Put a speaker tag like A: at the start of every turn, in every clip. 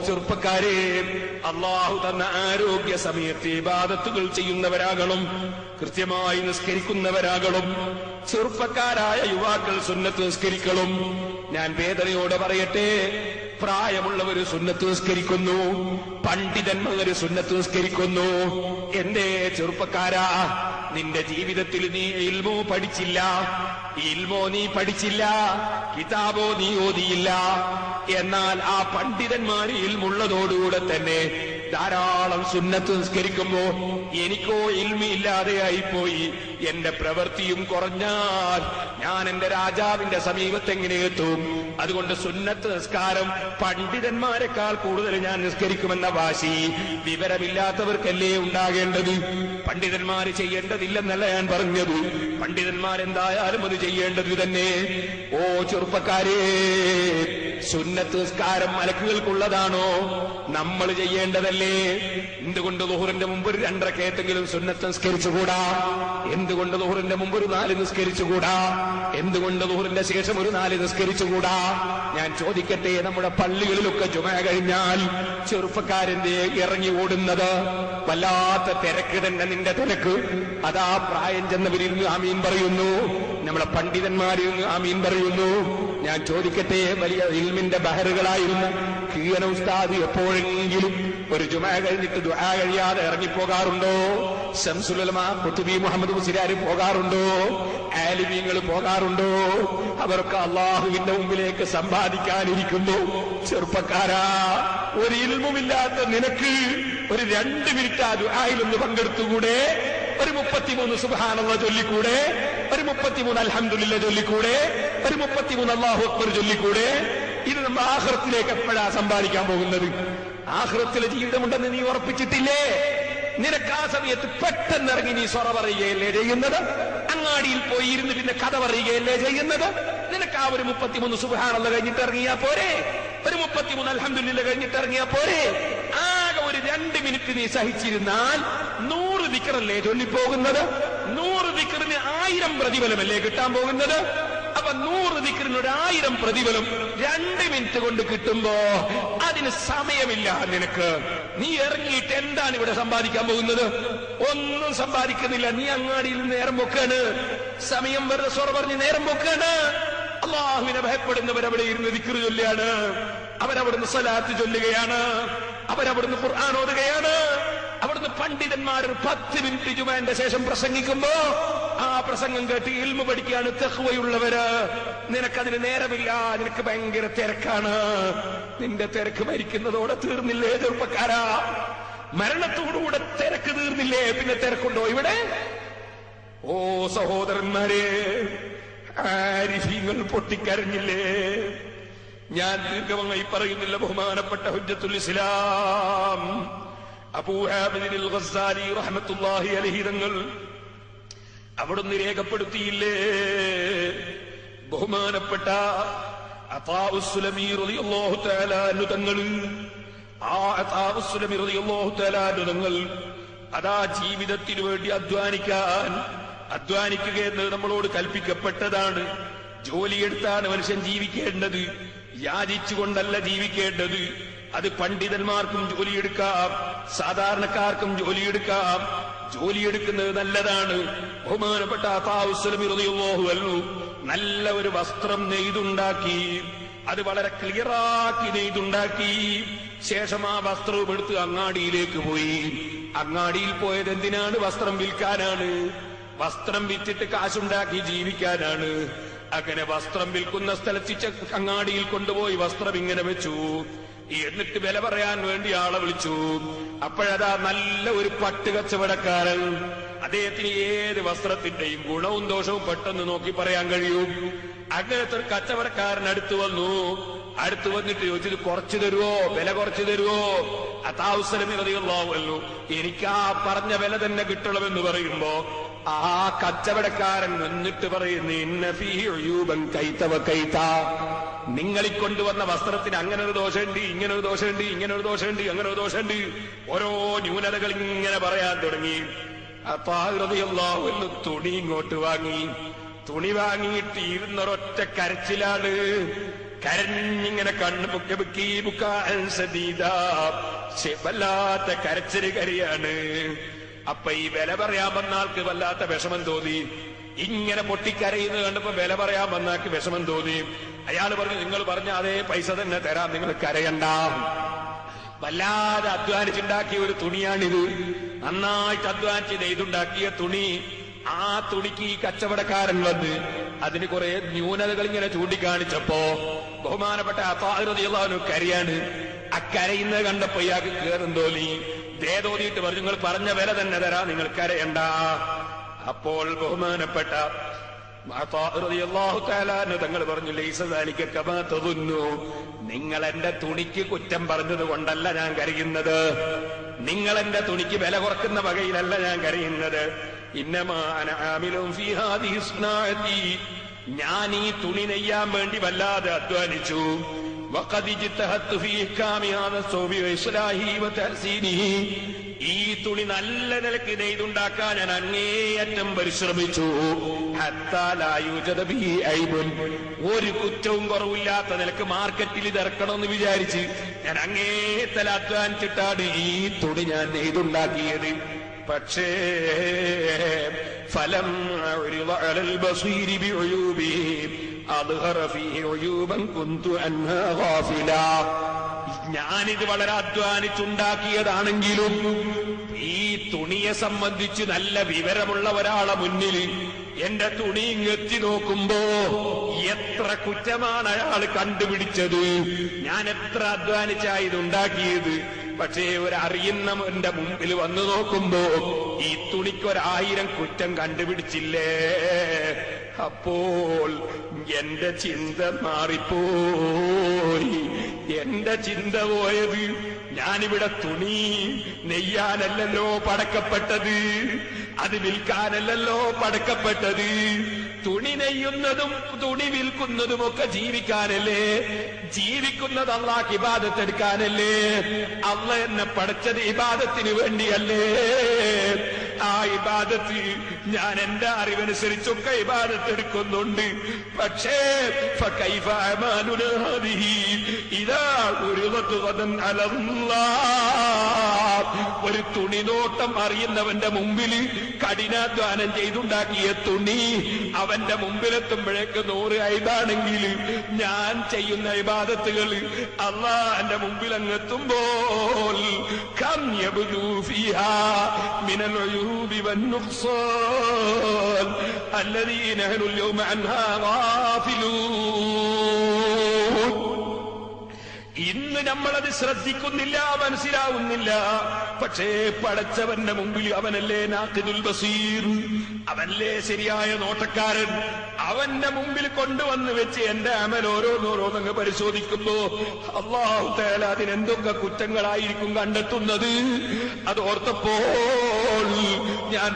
A: ചെറുപ്പക്കാരെ അള്ളാഹു തന്ന ആരോഗ്യ സമയത്ത് ഇബാദത്തുകൾ ചെയ്യുന്നവരാകണം കൃത്യമായി നിസ്കരിക്കുന്നവരാകണം ചെറുപ്പക്കാരായ യുവാക്കൾ സുന്നത്ത് നിസ്കരിക്കണം ഞാൻ വേദനയോടെ പറയട്ടെ പ്രായമുള്ളവര് സുന്നത്ത് നിസ്കരിക്കുന്നു പണ്ഡിതന്മാര് സുന്നത്ത് നിസ്കരിക്കുന്നു എന്റെ ചെറുപ്പക്കാരാ നിന്റെ ജീവിതത്തിൽ നീ ഇൽമോ പഠിച്ചില്ല ഇൽമോ നീ പഠിച്ചില്ല കിതാബോ നീ ഓതിയില്ല എന്നാൽ ആ പണ്ഡിതന്മാർ ഇൽമുള്ളതോടുകൂടെ തന്നെ ധാരാളം സുന്നത്ത് നിസ്കരിക്കുമ്പോ എനിക്കോ ഇൽമില്ലാതെയായി പോയി എന്റെ പ്രവൃത്തിയും കുറഞ്ഞാൽ ഞാൻ എന്റെ രാജാവിന്റെ സമീപത്ത് എങ്ങനെ എത്തും അതുകൊണ്ട് സുന്നത്ത് നിസ്കാരം പണ്ഡിതന്മാരെക്കാൾ കൂടുതൽ ഞാൻ നിസ്കരിക്കുമെന്ന വാശി വിവരമില്ലാത്തവർക്കല്ലേ ഉണ്ടാകേണ്ടത് പണ്ഡിതന്മാര് ചെയ്യേണ്ടതില്ലെന്നല്ല ഞാൻ പറഞ്ഞത് പണ്ഡിതന്മാരെന്തായാലും അത് ചെയ്യേണ്ടത് തന്നെ ഓ ചെറുപ്പക്കാരെ സുന്നത്ത് നിസ്കാരം മലക്കുകൾക്കുള്ളതാണോ നമ്മൾ ചെയ്യേണ്ടതല്ലേ എന്തുകൊണ്ട് ദുഹറിന്റെ മുമ്പ് ഒരു രണ്ടരക്കേത്തെങ്കിലും സുന്നത്ത് നിസ്കരിച്ചുകൂടാ എന്തുകൊണ്ട് ദുഹറിന്റെ മുമ്പ് ഒരു നാല് നിസ്കരിച്ചുകൂടാ എന്തുകൊണ്ട് ദുഹറിന്റെ ശേഷം ഒരു നാല് നിസ്കരിച്ചുകൂടാ ഞാൻ ചോദിക്കട്ടെ നമ്മുടെ പള്ളികളിലൊക്കെ ചുമ കഴിഞ്ഞാൽ ചെറുപ്പക്കാരന്റെ ഇറങ്ങി ഓടുന്നത് വല്ലാത്ത തിരക്ക് തന്നെ നിന്റെ തിരക്ക് അതാ പ്രായം ചെന്നവരിന്ന് ആമീൻ പറയുന്നു നമ്മളെ പണ്ഡിതന്മാരിൽ നിന്ന് ആമീൻ പറയുന്നു ഞാൻ ചോദിക്കട്ടെ വലിയ ഇൽമിന്റെ ബഹറുകളായിരുന്ന കീയന ഉസ്താദ് എപ്പോഴെങ്കിലും ഒരു ജുമ കഴിഞ്ഞിട്ട് ദുആ കഴിയാതെ ഇറങ്ങിപ്പോകാറുണ്ടോ ശംസുലമ കുത്തുബി മുഹമ്മദ് മുസിരാര് പോകാറുണ്ടോ ആലിമീങ്ങൾ പോകാറുണ്ടോ അവർക്ക് അള്ളാഹുവിന്റെ മുമ്പിലേക്ക് സമ്പാദിക്കാനിരിക്കുന്നു ചെറുപ്പക്കാരാ ഒരു ഇൽമുമില്ലാത്ത നിനക്ക് ഒരു രണ്ട് മിനിറ്റ് ആ ദുആയിലൊന്ന് പങ്കെടുത്തുകൂടെ ഒരു മുപ്പത്തിമൂന്ന് സുബാനുള്ള ചൊല്ലിക്കൂടെ ഒരു മുപ്പത്തിമൂന്ന് അൽഹംദുലില്ല ചൊല്ലിക്കൂടെ ഒരു മുപ്പത്തിമൂന്ന് അള്ളാഹു അക്ബർ ചൊല്ലിക്കൂടെ ഇത് നമ്മൾ ആഹ്റത്തിലേക്ക് എപ്പോഴാ സമ്പാദിക്കാൻ പോകുന്നത് ആഹ്റത്തിലെ ജീവിതമുണ്ടെന്ന് നീ ഉറപ്പിച്ചിട്ടില്ലേ നിനക്ക് ആ സമയത്ത് പെട്ടെന്ന് ഇറങ്ങി നീ സ്വറ പറയുകയല്ലേ ചെയ്യുന്നത് അങ്ങാടിയിൽ പോയി ഇരുന്ന് പിന്നെ കഥ പറയുകയല്ലേ ചെയ്യുന്നത് നിനക്ക് ആ ഒരു മുപ്പത്തിമൂന്ന് സുബാനുള്ള കഴിഞ്ഞിട്ട് ഇറങ്ങിയാ പോരെ ഒരു മുപ്പത്തിമൂന്ന് അൽഹംദുലില്ല കഴിഞ്ഞിട്ട് ഇറങ്ങിയാ പോരെ ആകെ ഒരു രണ്ട് മിനിറ്റ് നീ സഹിച്ചിരുന്നാൽ നൂറ് ദിക്കറല്ലേ ചൊല്ലിപ്പോകുന്നത് നൂറ് ദിക്കറിന് ആയിരം പ്രതിഫലമല്ലേ കിട്ടാൻ പോകുന്നത് അപ്പൊ നൂറ് ദിക്കറിന് ഒരു ആയിരം പ്രതിഫലം രണ്ട് മിനിറ്റ് കൊണ്ട് കിട്ടുമ്പോ അതിന് സമയമില്ല നിനക്ക് നീ ഇറങ്ങിയിട്ട് എന്താണ് ഇവിടെ സമ്പാദിക്കാൻ പോകുന്നത് ഒന്നും സമ്പാദിക്കുന്നില്ല നീ അങ്ങാടിയിൽ നിന്ന് നേരം പൊക്കാണ് സമയം വെറുതെ സ്വറ പറഞ്ഞ് നേരം പൊക്കാണ് അള്ളാഹുവിനെ ഭയപ്പെടുന്നവർ അവിടെ ഇരുന്ന് ദിക്കറ് ചൊല്ലുകയാണ് അവരവിടുന്ന് സലാത്ത് ചൊല്ലുകയാണ് അവരവിടുന്ന് ഖുർആൻ ഓതുകയാണ് അവിടുന്ന് പണ്ഡിതന്മാർ ഒരു പത്ത് മിനിറ്റ് ജുമാന്റെ ശേഷം പ്രസംഗിക്കുമ്പോ ആ പ്രസംഗം കേട്ട് ഇൽമു പഠിക്കുകയാണ് തെഹ്വയുള്ളവര് നിനക്കതിന് നേരമില്ല നിനക്ക് ഭയങ്കര തിരക്കാണ് നിന്റെ തിരക്ക് മരിക്കുന്നതോടെ തീർന്നില്ലേ ചെറുപ്പക്കാരാ മരണത്തോടുകൂടെ തിരക്ക് തീർന്നില്ലേ പിന്നെ തിരക്കുണ്ടോ ഇവിടെ ഓ സഹോദരന്മാരെ ആരിഫീങ്ങൾ പൊട്ടിക്കരഞ്ഞില്ലേ ഞാൻ ദീർഘമായി പറയുന്നില്ല ബഹുമാനപ്പെട്ട ഹുജ്ജത്തുൽ ഇസ്ലാം അബൂഹാബിദിൽ ഗസ്സാലി റഹ്മത്തുള്ളാഹി അലൈഹി തങ്ങൾ അവിടുന്ന് രേഖപ്പെടുത്തിയില്ലേ ബഹുമാനപ്പെട്ട അതാഉസ്സുലമി റളിയല്ലാഹു തആല അൻഹു തങ്ങൾ ആ അതാഉസ്സുലമി റളിയല്ലാഹു തആല അൻഹു തങ്ങൾ അതാ ജീവിതത്തിന് വേണ്ടി അധ്വാനിക്കാൻ അധ്വാനിക്കുക എന്നത് നമ്മളോട് കൽപ്പിക്കപ്പെട്ടതാണ് ജോലിയെടുത്താണ് മനുഷ്യൻ ജീവിക്കേണ്ടത് യാചിച്ചുകൊണ്ടല്ല ജീവിക്കേണ്ടത് അത് പണ്ഡിതന്മാർക്കും ജോലിയെടുക്കാം സാധാരണക്കാർക്കും ജോലിയെടുക്കാം ജോലിയെടുക്കുന്നത് നല്ലതാണ് ബഹുമാനപ്പെട്ട അള്ളാഹു നല്ല ഒരു വസ്ത്രം നെയ്തുണ്ടാക്കി അത് വളരെ ക്ലിയറാക്കി നെയ്തുണ്ടാക്കി ശേഷം ആ വസ്ത്രവും എടുത്ത് അങ്ങാടിയിലേക്ക് പോയി അങ്ങാടിയിൽ പോയത് എന്തിനാണ് വസ്ത്രം വിൽക്കാനാണ് വസ്ത്രം വിറ്റിട്ട് കാശുണ്ടാക്കി ജീവിക്കാനാണ് അങ്ങനെ വസ്ത്രം വിൽക്കുന്ന സ്ഥലത്തിച്ച അങ്ങാടിയിൽ കൊണ്ടുപോയി വസ്ത്രം ഇങ്ങനെ വെച്ചു എന്നിട്ട് വില പറയാൻ വേണ്ടി ആളെ വിളിച്ചു അപ്പോഴതാ നല്ല ഒരു പട്ട് കച്ചവടക്കാരൻ അദ്ദേഹത്തിന് ഏത് വസ്ത്രത്തിന്റെയും ഗുണവും ദോഷവും പെട്ടെന്ന് നോക്കി പറയാൻ കഴിയും അങ്ങനത്തെ ഒരു കച്ചവടക്കാരൻ അടുത്ത് വന്നു അടുത്ത് വന്നിട്ട് ചോദിച്ചത് കുറച്ചു തരുവോ വില കുറച്ചു തരുവോ അതാവസരമിറതിയുള്ളാവുമല്ലോ എനിക്ക് ആ പറഞ്ഞ വില തന്നെ കിട്ടണമെന്ന് പറയുമ്പോ ആ കച്ചവടക്കാരൻ എന്നിട്ട് പറയുന്നു ഇന്ന ഫീ ഉയൂബൻ കൈത്തവ കൈത്ത നിങ്ങളി കൊണ്ടുവന്ന വസ്ത്രത്തിന് അങ്ങനെ ഒരു ദോഷമുണ്ട് ഇങ്ങനെ ഒരു ദോഷമുണ്ട് ഇങ്ങനെ ഒരു ദോഷമുണ്ട് അങ്ങനെ ഒരു ദോഷമുണ്ട് ഓരോ ന്യൂനതകൾ ഇങ്ങനെ പറയാൻ തുടങ്ങി അപ്പൊ ആകൃതിയല്ലാവുന്നു തുണി ഇങ്ങോട്ട് വാങ്ങി തുണി വാങ്ങിയിട്ട് ഇരുന്നൊരൊറ്റ കരച്ചിലാണ് കരഞ്ഞിങ്ങനെ കണ്ണ് പൊക്കെ ബുക്കി ബുക്കാൻ സദീദാ. ശ്ശെ, വല്ലാത്ത കരച്ചില് കരയാണ് അപ്പൊ ഈ വില പറയാൻ വന്ന ആൾക്ക് വല്ലാത്ത വിഷമം തോന്നി ഇങ്ങനെ പൊട്ടിക്കരയുന്നത് കണ്ടപ്പോ വില പറയാൻ വന്ന ആൾക്ക് വിഷമം തോന്നി അയാൾ പറഞ്ഞു നിങ്ങൾ പറഞ്ഞ അതേ പൈസ തന്നെ തരാം നിങ്ങൾ കരയണ്ട വല്ലാതെ അധ്വാനിച്ചുണ്ടാക്കിയ ഒരു തുണിയാണിത് നന്നായിട്ട് അധ്വാനിച്ച് നെയ്തുണ്ടാക്കിയ തുണി ആ തുണിക്ക് ഈ കച്ചവടക്കാരൻ വന്ന് അതിന് കുറെ ന്യൂനതകൾ ഇങ്ങനെ ചൂണ്ടിക്കാണിച്ചപ്പോ ബഹുമാനപ്പെട്ട അത്താഹൃതിയുള്ളവന് കരയാണ് ആ കരയുന്നത് കണ്ടപ്പോ ഇയാൾക്ക് കേറും തോന്നി ദേതോതിയിട്ട് പറഞ്ഞു നിങ്ങൾ പറഞ്ഞ വില തന്നെ തരാ നിങ്ങൾ കരയണ്ട അപ്പോൾ ബഹുമാനപ്പെട്ട തങ്ങൾ പറഞ്ഞു ലൈസദാലിക്ക കമാ തതുന്നു നിങ്ങൾ എന്റെ തുണിക്ക് കുറ്റം പറഞ്ഞത് കൊണ്ടല്ല ഞാൻ കരയുന്നത് നിങ്ങൾ എന്റെ തുണിക്ക് വില കുറക്കുന്ന വകയിലല്ല ഞാൻ കരയുന്നത് ഇന്നമാന ആമിലും ഫീ ഹാദിഹി സ്നാഅതി. ഞാൻ ഈ തുണി നെയ്യാൻ വേണ്ടി വല്ലാതെ അധ്വാനിച്ചു وقد اجتهدت في إحكام هذا الثوب وإصلاحه وتحسينه ഈ തുണി നല്ല നിലക്ക് നെയ്തുണ്ടാക്കാൻ ഞാൻ അങ്ങേയറ്റം പരിശ്രമിച്ചു ഹത്താ ലാ യൂജദ ബിഹി ഐബുൻ. ഒരു കുറ്റവും കുറവില്ലാത്ത നിലക്ക് മാർക്കറ്റിൽ ഇത് ഇറക്കണമെന്ന് വിചാരിച്ച് ഞാൻ അങ്ങേത്തല അധ്വാനിച്ചിട്ടാണ് ഈ തുണി ഞാൻ നെയ്തുണ്ടാക്കിയത് പക്ഷേ ഫലം عرض على البصير بعيوبه أظهر فيه عيوبا كنت عنها غافلا ഞാനിത് വളരെ അധ്വാനിച്ചുണ്ടാക്കിയതാണെങ്കിലും ഈ തുണിയെ സംബന്ധിച്ച് നല്ല വിവരമുള്ള ഒരാളെ മുന്നിൽ എന്റെ തുണി ഇങ്ങെത്തി നോക്കുമ്പോ എത്ര കുറ്റമാണ് അയാൾ കണ്ടുപിടിച്ചത് ഞാൻ എത്ര അധ്വാനിച്ചാ ഇതുണ്ടാക്കിയത് പക്ഷേ ഒരു അറിയുന്നവന്റെ മുമ്പിൽ വന്നു നോക്കുമ്പോ ഈ തുണിക്കൊരായിരം കുറ്റം കണ്ടുപിടിച്ചില്ലേ അപ്പോൾ എന്റെ ചിന്ത മാറിപ്പോയി എന്റെ ചിന്ത പോയത് ഞാനിവിടെ തുണി നെയ്യാനല്ലല്ലോ പടക്കപ്പെട്ടത് അത് വിൽക്കാനല്ലല്ലോ പടക്കപ്പെട്ടത് തുണി നെയ്യുന്നതും തുണി വിൽക്കുന്നതും ഒക്കെ ജീവിക്കാനല്ലേ ജീവിക്കുന്നത് അള്ളാഹ് ഇബാദത്തെടുക്കാനല്ലേ അള്ള എന്നെ പഠിച്ചത് ഇബാദത്തിന് വേണ്ടിയല്ലേ ആ ഇബാദത്ത് ഞാൻ എന്റെ അറിവനുസരിച്ചൊക്കെ ഇബാദത്ത് എടുക്കുന്നുണ്ട് പക്ഷേ فكيف أعمالنا هذه إذا عرضت غدا على الله ഒരു തുണിനോട്ടം അറിയുന്നവന്റെ മുമ്പിൽ കഠിനാധ്വാനം ചെയ്തുണ്ടാക്കിയ തുണി അവന്റെ മുമ്പിലെത്തുമ്പോഴേക്ക് നൂറ് ഐതാണെങ്കിൽ ഞാൻ ചെയ്യുന്ന ഇബാദത്തുകൾ അള്ളാന്റെ മുമ്പിൽ അങ്ങെത്തുമ്പോൾ കം യബ്ദു ഫീഹാ മിനൽ ഉയൂബി വന്നുഖ്സാൻ الذي نحن اليوم عنها غافلون ഇന്ന് നമ്മളത് ശ്രദ്ധിക്കുന്നില്ല മനസ്സിലാവുന്നില്ല പക്ഷേ പടച്ചവന്റെ മുമ്പിൽ അവനല്ലേ നാക്കിദുൽ ബസീർ അവനല്ലേ ശരിയായ നോട്ടക്കാരൻ അവന്റെ മുമ്പിൽ കൊണ്ടുവന്ന് വെച്ച് എന്റെ അമൽ ഓരോന്നോരോന്നങ്ങ് പരിശോധിക്കുമ്പോ അള്ളാഹു തേല അതിനെന്തൊക്കെ കുറ്റങ്ങളായിരിക്കും കണ്ടെത്തുന്നത് അത് ഓർത്തപ്പോൾ ഞാൻ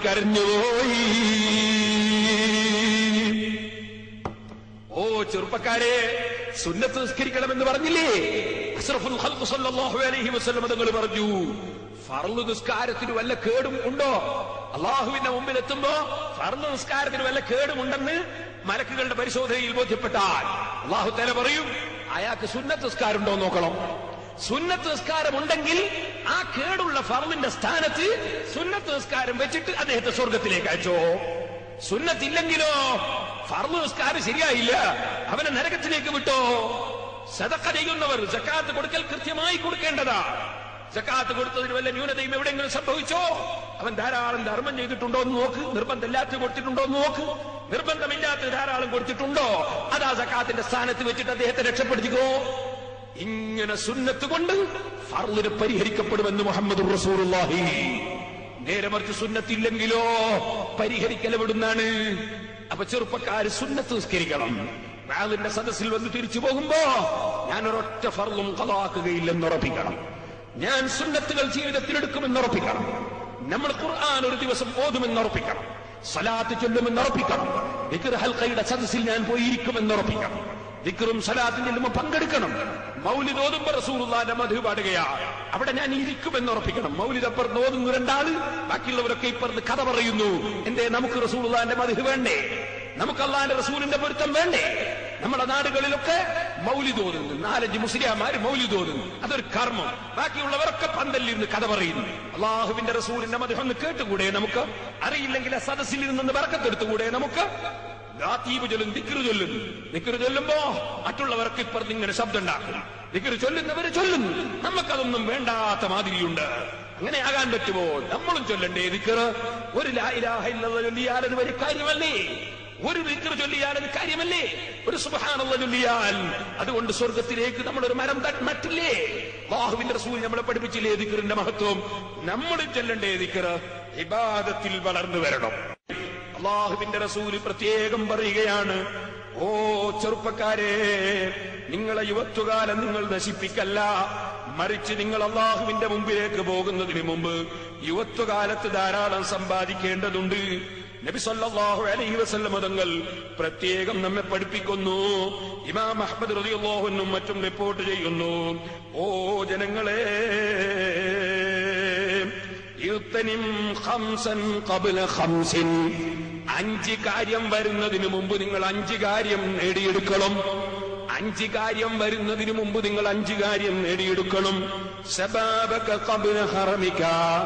A: പൊട്ടിക്കരഞ്ഞുപോയി ഓ ചെറുപ്പക്കാരെ സുന്നത്ത് നിസ്കരിക്കണമെന്ന് പറഞ്ഞില്ലേ അഷ്റഫുൽ ഖൽഖ് സല്ലല്ലാഹു അലൈഹി വസല്ലം തങ്ങൾ പറഞ്ഞു ഫർള് നിസ്കാരത്തിന് വല്ല കേടും ഉണ്ടോ അള്ളാഹുവിന്റെ മുമ്പിൽ എത്തുമ്പോ ഫർള് നിസ്കാരത്തിന് വല്ല കേടുമുണ്ടെന്ന് മലക്കുകളുടെ പരിശോധനയിൽ ബോധ്യപ്പെട്ടാൽ അള്ളാഹു തല പറയും അയാൾക്ക് സുന്നത്ത് നിസ്കാരം ഉണ്ടോ എന്ന് നോക്കണം സുന്നത്ത് നിസ്കാരം ഉണ്ടെങ്കിൽ ആ കേടുള്ള ഫർളിന്റെ സ്ഥാനത്ത് സുന്നത്ത് നിസ്കാരം വെച്ചിട്ട് അദ്ദേഹത്തെ സ്വർഗത്തിലേക്ക് അയച്ചോ സുന്നത്തില്ലെങ്കിലോ ഫർള് നിസ്കാരം ശരിയായില്ല അവനെ നരകത്തിലേക്ക് വിട്ടോ സദക്ക ചെയ്യുന്നവർ ജക്കാത്ത് കൊടുക്കൽ കൃത്യമായി കൊടുക്കേണ്ടതാ ജക്കാത്ത് കൊടുത്തതിന് വല്ല ന്യൂനതയും എവിടെയെങ്കിലും സംഭവിച്ചോ അവൻ ധാരാളം ധർമ്മം ചെയ്തിട്ടുണ്ടോ എന്ന് നോക്ക് നിർബന്ധമില്ലാത്ത കൊടുത്തിട്ടുണ്ടോ എന്ന് നോക്ക് നിർബന്ധമില്ലാത്ത ധാരാളം കൊടുത്തിട്ടുണ്ടോ അതാ ജക്കാത്തിന്റെ സ്ഥാനത്ത് വെച്ചിട്ട് അദ്ദേഹത്തെ രക്ഷപ്പെടുത്തിക്കോ ഇങ്ങനെ സുന്നത്ത് കൊണ്ട് ഫർളിന് പരിഹരിക്കപ്പെടുമെന്ന് മുഹമ്മദ് റസൂലുള്ളാഹി നേരെ മറിച്ച് സുന്നത്തില്ലെങ്കിലോ പരിഹരിക്കൽ എവിടുന്നാണ് അപ്പൊ ചെറുപ്പക്കാര് സുന്നത്ത് നിസ്കരിക്കണം വാളിന്റെ സദസ്സിൽ വന്ന് തിരിച്ചു പോകുമ്പോ ഞാൻ ഒരൊറ്റ ഫർളും കലാക്കുകയില്ലെന്ന് ഉറപ്പിക്കണം ഞാൻ സുന്നത്തുകൾ ജീവിതത്തിൽ എടുക്കുമെന്ന് ഉറപ്പിക്കണം നമ്മൾ ഖുർആൻ ഒരു ദിവസം ഓതുമെന്ന് ഉറപ്പിക്കണം സലാത്ത് ചൊല്ലുമെന്ന് ഉറപ്പിക്കണം ദിക്ർ ഹൽക്കയുടെ സദസ്സിൽ ഞാൻ പോയിരിക്കുമെന്ന് ഉറപ്പിക്കണം ദിക്റും സലാത്തും ചെല്ലുമ്പോൾ പങ്കെടുക്കണം മൗലിദ് ഓതുമ്പോ റസൂലുള്ളാന്റെ മധു പാടുകയാണ് അവിടെ ഞാൻ ഇരിക്കുമെന്ന് ഉറപ്പിക്കണം മൗലിദ് അപ്പുറത്ത് ഓതുന്നു രണ്ടാള് ബാക്കിയുള്ളവരൊക്കെ ഇപ്പുറത്ത് കഥ പറയുന്നു എന്തേ നമുക്ക് റസൂലുള്ളാന്റെ മധു വേണ്ടേ നമുക്ക് അള്ളാന്റെ റസൂലിന്റെ പൊരുത്തം വേണ്ടേ നമ്മുടെ നാടുകളിലൊക്കെ മൗലിദ് ഓതുന്നു നാലഞ്ച് മുസ്ലിംമാര് മൗലിദ് ഓതുന്നു അതൊരു കർമ്മം ബാക്കിയുള്ളവരൊക്കെ പന്തലിരുന്ന് കഥ പറയുന്നു അള്ളാഹുവിന്റെ റസൂലിന്റെ മതം ഒന്ന് കേട്ടുകൂടെ നമുക്ക് അറിയില്ലെങ്കിൽ ആ സദസ്സിൽ നിന്ന് ബർക്കത്തെടുത്തുകൂടെ നമുക്ക് ലാത്തീബ് ചൊല്ലും ദിക്റ് ചൊല്ലുന്നു ദിക്റ് ചൊല്ലുമ്പോ മറ്റുള്ളവർക്ക് ഇപ്പുറത്ത് ഇങ്ങനെ ശബ്ദം ഉണ്ടാക്കും ദിക്റ് ചൊല്ലുന്നവര് ചൊല്ലുന്നു നമുക്കതൊന്നും വേണ്ടാത്ത മാതിരിയുണ്ട് അങ്ങനെ ആകാൻ പറ്റുമോ നമ്മളും ചൊല്ലണ്ടേ ദിക്റ് ഒരു ലാ ഇലാഹ ഇല്ലല്ലാഹ് ചൊല്ലിയാൽ അത് വലിയ കാര്യമല്ലേ ഒരു ദിക്ർ ചൊല്ലിയാൽ അത് കാര്യമല്ലേ ഒരു സുബ്ഹാനല്ലാഹ് ചൊല്ലിയാൽ അതുകൊണ്ട് സ്വർഗത്തിലേക്ക് നമ്മൾ ഒരു മരം തട്ട് നട്ടില്ലേ അല്ലാഹുവിന്റെ റസൂൽ നമ്മളെ പഠിപ്പിച്ചില്ലേ ദിക്റിന്റെ മഹത്വം നമ്മൾ ചൊല്ലണ്ടേ ദിക്ർ ഇബാദത്തിൽ വളർന്നു വരണം അള്ളാഹുവിന്റെ റസൂല് പ്രത്യേകം പറയുകയാണ് ഓ ചെറുപ്പക്കാരെ നിങ്ങളെ യുവത്വകാലം നിങ്ങൾ നശിപ്പിക്കല്ല മറിച്ച് നിങ്ങൾ അള്ളാഹുവിന്റെ മുമ്പിലേക്ക് പോകുന്നതിന് മുമ്പ് യുവത്വകാലത്ത് ധാരാളം സമ്പാദിക്കേണ്ടതുണ്ട് നബി സല്ലല്ലാഹു അലൈഹി വസല്ലം തങ്ങൾ പ്രത്യേകം നമ്മെ പഠിപ്പിക്കുന്നു ഇമാം അഹ്മദ് റളിയല്ലാഹുവിനും മറ്റും റിപ്പോർട്ട് ചെയ്യുന്നു ഓ ജനങ്ങളെ യുത്തനിം ഖംസൻ ഖബ്ല ഖംസിൻ അഞ്ച് കാര്യം വരുന്നതിന് മുമ്പ് നിങ്ങൾ അഞ്ച് കാര്യം നേടിയെടുക്കണം അഞ്ച് കാര്യം വരുന്നതിന് മുമ്പ് നിങ്ങൾ അഞ്ച് കാര്യം നേടിയെടുക്കണം ശബാബക ഖബ്ല ഹറമിക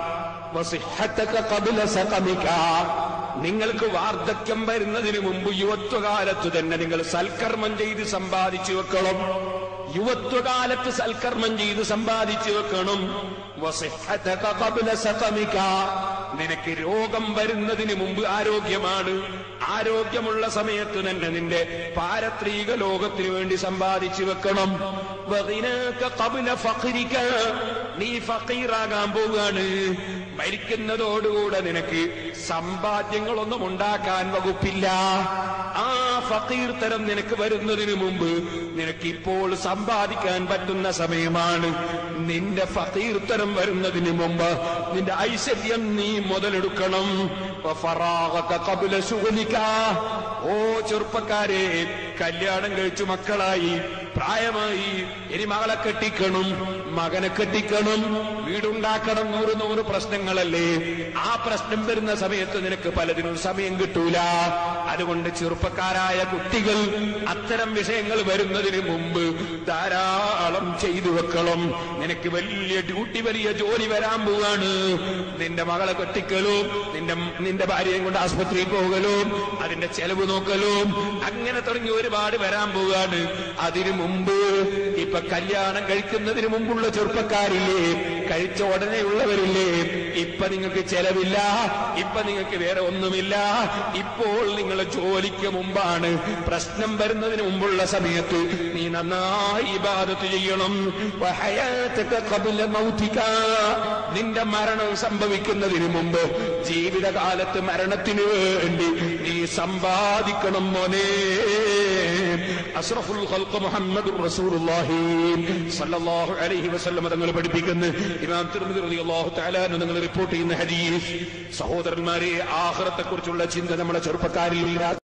A: വസിഹത്തക ഖബ്ല സഖമിക നിങ്ങൾക്ക് വാർദ്ധക്യം വരുന്നതിന് മുമ്പ് യുവത്വകാലത്ത് തന്നെ നിങ്ങൾ സൽക്കർമ്മം ചെയ്ത് സമ്പാദിച്ചു വെക്കണം യുവത്വകാലത്ത് സൽക്കർമ്മം ചെയ്ത് സമ്പാദിച്ചു വെക്കണം വസിഹത്തക ഖബ്ല സഖമിക നിനക്ക് രോഗം വരുന്നതിന് മുമ്പ് ആരോഗ്യമാണ് ആരോഗ്യമുള്ള സമയത്ത് തന്നെ നിന്റെ പാരത്രിക ലോകത്തിന് വേണ്ടി സമ്പാദിച്ചു വെക്കണം വഗിനാക ഖബ്ല ഫഖ്രിക നീ ഫക്കീറാകാൻ പോവുകയാണ് മരിക്കുന്നതോടുകൂടെ നിനക്ക് സമ്പാദ്യങ്ങളൊന്നും ഉണ്ടാക്കാൻ വകുപ്പില്ല ആ ഫക്കീർ തരം നിനക്ക് വരുന്നതിന് മുമ്പ് നിനക്ക് ഇപ്പോൾ സമ്പാദിക്കാൻ പറ്റുന്ന സമയമാണ് നിന്റെ ഫക്കീർ തരം വരുന്നതിന് മുമ്പ് നിന്റെ ഐശ്വര്യം നീ മുതലെടുക്കണം വഫറാഗക ഖബ്ല ശുഗ്ലിക. ഓ ചെറുപ്പക്കാരെ കല്യാണം കഴിച്ചു മക്കളായി പ്രായമായി ഇനി മകളെ കെട്ടിക്കണം മകനെ കെട്ടിക്കണം വീടുണ്ടാക്കണം നൂറ് നൂറ് പ്രശ്നങ്ങളല്ലേ ആ പ്രശ്നം വരുന്ന സമയത്ത് നിനക്ക് പലതിനും സമയം കിട്ടൂല അതുകൊണ്ട് ചെറുപ്പക്കാരായ കുട്ടികൾ അത്തരം വിഷയങ്ങൾ വരുന്നതിന് മുമ്പ് ധാരാളം ചെയ്തു വെക്കണം നിനക്ക് വലിയ ഡ്യൂട്ടി വലിയ ജോലി വരാൻ പോവാണ് നിന്റെ മകളെ കെട്ടിക്കലും നിന്റെ നിന്റെ ഭാര്യയും കൊണ്ട് ആസ്പത്രിയിൽ പോകലും അതിന്റെ ചെലവ് നോക്കലും അങ്ങനെ തുടങ്ങി ഒരുപാട് വരാൻ പോവാണ് അതിനു മുമ്പ് ഇപ്പൊ കല്യാണം കഴിക്കുന്നതിന് മുമ്പുള്ള ചെറുപ്പക്കാരില്ലേ കഴിച്ച ഉടനെയുള്ളവരില്ലേ ഇപ്പൊ നിങ്ങൾക്ക് ചെലവില്ല ഇപ്പൊ നിങ്ങൾക്ക് വേറെ ഒന്നുമില്ല ഇപ്പോൾ നിങ്ങൾ ജോലിക്ക് മുമ്പാണ് പ്രശ്നം വരുന്നതിന് മുമ്പുള്ള സമയത്ത് നീ നന്നായി ഇബാദത്ത് ചെയ്യണം വഹയാത്തക ഖബ്ല മൗതിക. നിന്റെ മരണം സംഭവിക്കുന്നതിന് മുമ്പ് ജീവിതകാലത്ത് മരണത്തിന് വേണ്ടി നീ സമ്പാദിക്കണം മോനെ അഷ്റഫുൽ ഖൽഖ് മുഹമ്മദുർ റസൂലുള്ളാഹി സല്ലല്ലാഹു അലൈഹി വസല്ലം തങ്ങൾ പഠിപ്പിക്കുന്നു ഇമാം തിർമിദി റളിയല്ലാഹു തആല അൻഹു നിങ്ങൾ റിപ്പോർട്ട് ചെയ്യുന്ന ഹദീസ് സഹോദരന്മാരെ ആഖിറത്തെ കുറിച്ചുള്ള ചിന്ത നമ്മുടെ ചെറുപ്പക്കാരിൽ ഇല്ല